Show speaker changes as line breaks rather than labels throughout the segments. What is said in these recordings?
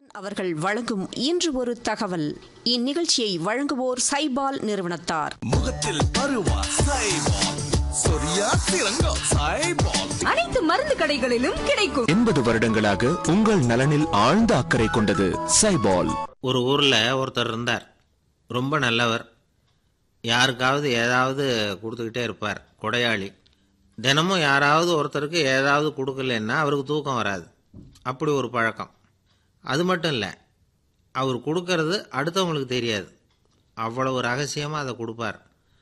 அவர்கள் வழங்கும் இன்று ஒரு தகவல் இந்நிகழ்ச்சியை வழங்குவோர் சைபால் நிறுவனத்தார்
முகத்தில் பருவா சைபால் சொரியா திரங்கா சைபால்
அனைத்து மருந்து கடைகளிலும் கிடைக்கும்
எண்பது வருடங்களாக உங்கள் நலனில் ஆழ்ந்த அக்கறை கொண்டது சைபால்
ஒரு ஊரில் ஒருத்தர் இருந்தார் ரொம்ப நல்லவர் யாருக்காவது ஏதாவது கொடுத்துக்கிட்டே இருப்பார் கொடையாளி தினமும் யாராவது ஒருத்தருக்கு ஏதாவது கொடுக்கலன்னா அவருக்கு தூக்கம் வராது அப்படி ஒரு பழக்கம் அது மட்டும் இல்லை அவர் கொடுக்கறது அடுத்தவங்களுக்கு தெரியாது அவ்வளவு ரகசியமாக அதை கொடுப்பார்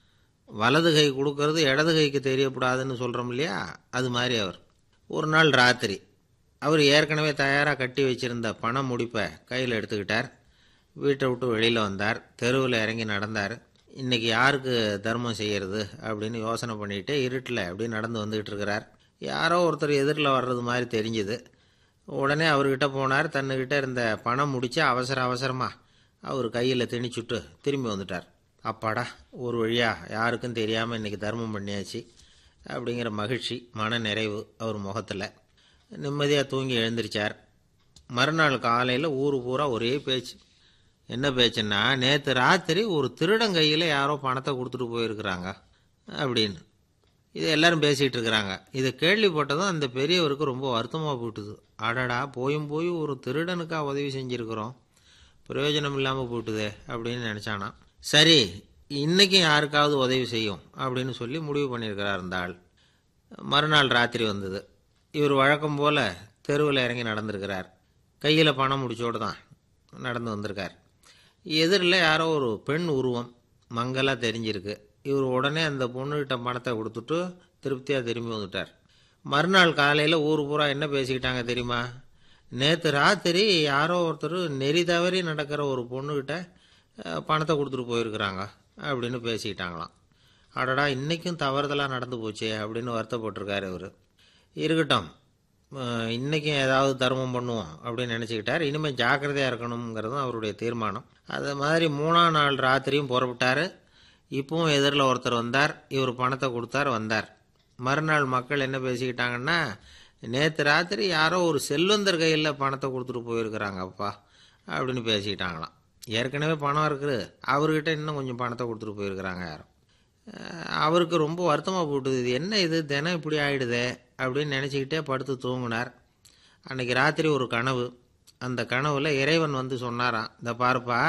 வலது கை கொடுக்கறது இடது கைக்கு தெரியக்கூடாதுன்னு சொல்கிறோம் இல்லையா அது மாதிரி அவர் ஒரு நாள் ராத்திரி அவர் ஏற்கனவே தயாராக கட்டி வச்சிருந்த பண முடிப்பை கையில் எடுத்துக்கிட்டார் வீட்டை விட்டு வெளியில் வந்தார் தெருவில் இறங்கி நடந்தார் இன்னைக்கு யாருக்கு தர்மம் செய்யறது அப்படின்னு யோசனை பண்ணிட்டு இருட்டில் அப்படியே நடந்து வந்துகிட்டு இருக்கிறார் யாரோ ஒருத்தர் எதிரில் வர்றது மாதிரி தெரிஞ்சுது உடனே அவர்கிட்ட போனார் தன்னுக்கிட்ட இருந்த பணம் முடிச்சு அவசர அவசரமாக அவர் கையில் திணிச்சுட்டு திரும்பி வந்துட்டார் அப்பாடா ஒரு வழியா யாருக்கும் தெரியாமல் இன்னைக்கு தர்மம் பண்ணியாச்சு அப்படிங்கிற மகிழ்ச்சி மன நிறைவு அவர் முகத்தில் நிம்மதியாக தூங்கி எழுந்திரிச்சார் மறுநாள் காலையில் ஊர் பூரா ஒரே பேச்சு என்ன பேச்சுன்னா நேற்று ராத்திரி ஒரு திருடன் கையில் யாரோ பணத்தை கொடுத்துட்டு போயிருக்கிறாங்க அப்படின்னு இது எல்லாரும் பேசிகிட்டு இருக்கிறாங்க இதை கேள்விப்பட்டதும் அந்த பெரியவருக்கு ரொம்ப வருத்தமாக போயிட்டுது அடடா போயும் போய் ஒரு திருடனுக்கா உதவி செஞ்சுருக்கிறோம் பிரயோஜனம் இல்லாமல் போயிட்டுதே அப்படின்னு நினச்சானா சரி இன்னைக்கும் யாருக்காவது உதவி செய்யும் அப்படின்னு சொல்லி முடிவு பண்ணியிருக்கிறார் இந்த ஆள் மறுநாள் ராத்திரி வந்தது இவர் வழக்கம் போல் தெருவில் இறங்கி நடந்திருக்கிறார் கையில் பணம் முடிச்சோடு தான் நடந்து வந்திருக்கார் எதிரில் யாரோ ஒரு பெண் உருவம் மங்கலாக தெரிஞ்சிருக்கு இவர் உடனே அந்த பொண்ணுகிட்ட பணத்தை கொடுத்துட்டு திருப்தியாக திரும்பி வந்துட்டார் மறுநாள் காலையில் ஊர் பூரா என்ன பேசிக்கிட்டாங்க தெரியுமா நேற்று ராத்திரி யாரோ ஒருத்தர் நெறி தவறி நடக்கிற ஒரு பொண்ணுகிட்ட அஹ், பணத்தை கொடுத்துட்டு போயிருக்கிறாங்க அப்படின்னு பேசிக்கிட்டாங்களாம் அடடா இன்றைக்கும் தவறுதலாக நடந்து போச்சே அப்படின்னு வருத்தப்பட்டிருக்காரு இவர் இருக்கட்டும் அஹ், இன்னைக்கும் ஏதாவது தர்மம் பண்ணுவோம் அப்படின்னு நினச்சிக்கிட்டார் இனிமேல் ஜாக்கிரதையாக இருக்கணுங்கிறதும் அவருடைய தீர்மானம் அது மாதிரி மூணாம் நாள் ராத்திரியும் புறப்பட்டார் இப்பவும் எதிரில் ஒருத்தர் வந்தார் இவர் பணத்தை கொடுத்தார் வந்தார் மறுநாள் மக்கள் என்ன பேசிக்கிட்டாங்கன்னா நேற்று ராத்திரி யாரோ ஒரு செல்வந்தர் கையில் பணத்தை கொடுத்துட்டு போயிருக்கிறாங்க அப்பா அப்படின்னு பேசிக்கிட்டாங்களாம் ஏற்கனவே பணம் இருக்குது அவர்கிட்ட இன்னும் கொஞ்சம் பணத்தை கொடுத்துட்டு போயிருக்கிறாங்க யாரும் அஹ் அவருக்கு ரொம்ப வருத்தமாக போட்டுது இது என்ன இது தினம் இப்படி ஆயிடுதே அப்படின்னு நினச்சிக்கிட்டே படுத்து தூங்கினார் அன்னைக்கு ராத்திரி ஒரு கனவு அந்த கனவுல இறைவன் வந்து சொன்னாராம் இந்த பாருப்பா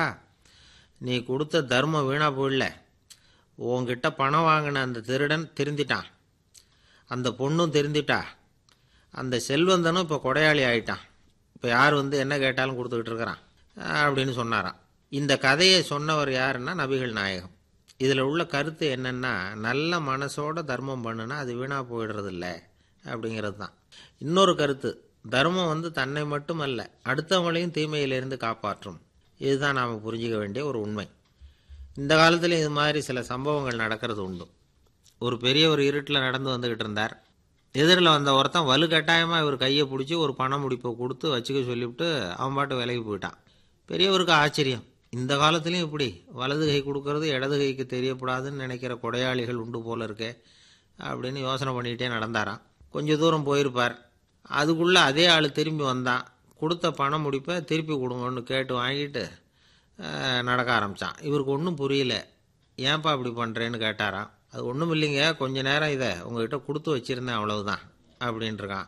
நீ கொடுத்த தர்மம் வீணாக போயிடல உன்கிட்ட பணம் வாங்கின அந்த திருடன் திருந்திட்டான் அந்த பொண்ணும் திருந்திட்டா அந்த செல்வந்தனும் இப்போ கொடையாளி ஆயிட்டான் இப்போ யார் வந்து என்ன கேட்டாலும் கொடுத்துக்கிட்டு இருக்கிறான் அப்படின்னு சொன்னாராம் இந்த கதையை சொன்னவர் யாருன்னா நபிகள் நாயகம் இதில் உள்ள கருத்து என்னன்னா நல்ல மனசோட தர்மம் பண்ணுனா அது வீணாக போயிடுறது இல்லை அப்படிங்கிறது தான் இன்னொரு கருத்து தர்மம் வந்து தன்னை மட்டுமல்ல அடுத்தவங்களையும் தீமையிலிருந்து காப்பாற்றும் இதுதான் நாம் புரிஞ்சிக்க வேண்டிய ஒரு உண்மை இந்த காலத்தில் இது மாதிரி சில சம்பவங்கள் நடக்கிறது உண்டு ஒரு பெரிய ஒரு இருட்டில் நடந்து வந்துக்கிட்டு இருந்தார் எதிரில் வந்த ஒருத்தன் வலுக்கட்டாயமாக இவர் கையை பிடிச்சி ஒரு பண முடிப்பை கொடுத்து வச்சுக்க சொல்லிவிட்டு அவன் பாட்டு விலகி போயிட்டான் பெரியவருக்கு ஆச்சரியம் இந்த காலத்துலேயும் இப்படி வலது கை கொடுக்கறது இடது கைக்கு தெரியக்கூடாதுன்னு நினைக்கிற கொடையாளிகள் உண்டு போல இருக்கே அப்படின்னு யோசனை பண்ணிக்கிட்டே நடந்தாராம் கொஞ்சம் தூரம் போயிருப்பார் அதுக்குள்ளே அதே ஆள் திரும்பி வந்தான் கொடுத்த பணம் முடிப்பை திருப்பி கொடுங்கன்னு கேட்டு வாங்கிட்டு அஹ், நடக்க ஆரம்பித்தான் இவருக்கு ஒன்றும் புரியல ஏன்பா இப்படி பண்ணுறேன்னு கேட்டாராம் அது ஒன்றும் இல்லைங்க கொஞ்ச நேரம் இதை உங்ககிட்ட கொடுத்து வச்சுருந்தேன் அவ்வளவுதான் அப்படின்ட்டுருக்கான்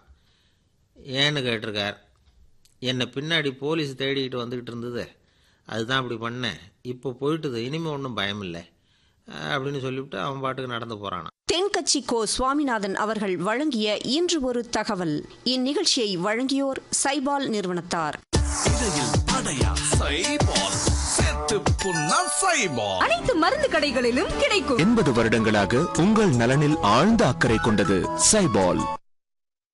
ஏன்னு கேட்டிருக்கார் என்னை பின்னாடி போலீஸ் தேடிக்கிட்டு வந்துக்கிட்டு இருந்தது அதுதான் அப்படி பண்ணேன் இப்போ போயிட்டுது இனிமேல் ஒன்றும் பயம் இல்லை அஹ், அப்படின்னு சொல்லிவிட்டு அவன் பாட்டுக்கு நடந்து போகிறானான்
தென்கட்சி கோ சுவாமிநாதன் அவர்கள் வழங்கிய இன்று ஒரு தகவல் இந்நிகழ்ச்சியை வழங்கியோர் சைபால் நிறுவனத்தார்
இடையில் தடையா சைபால் சேர்த்து புண்ணா சைபால்
அனைத்து மருந்து கடைகளிலும் கிடைக்கும்
எண்பது வருடங்களாக உங்கள் நலனில் ஆழ்ந்த அக்கறை கொண்டது சைபால்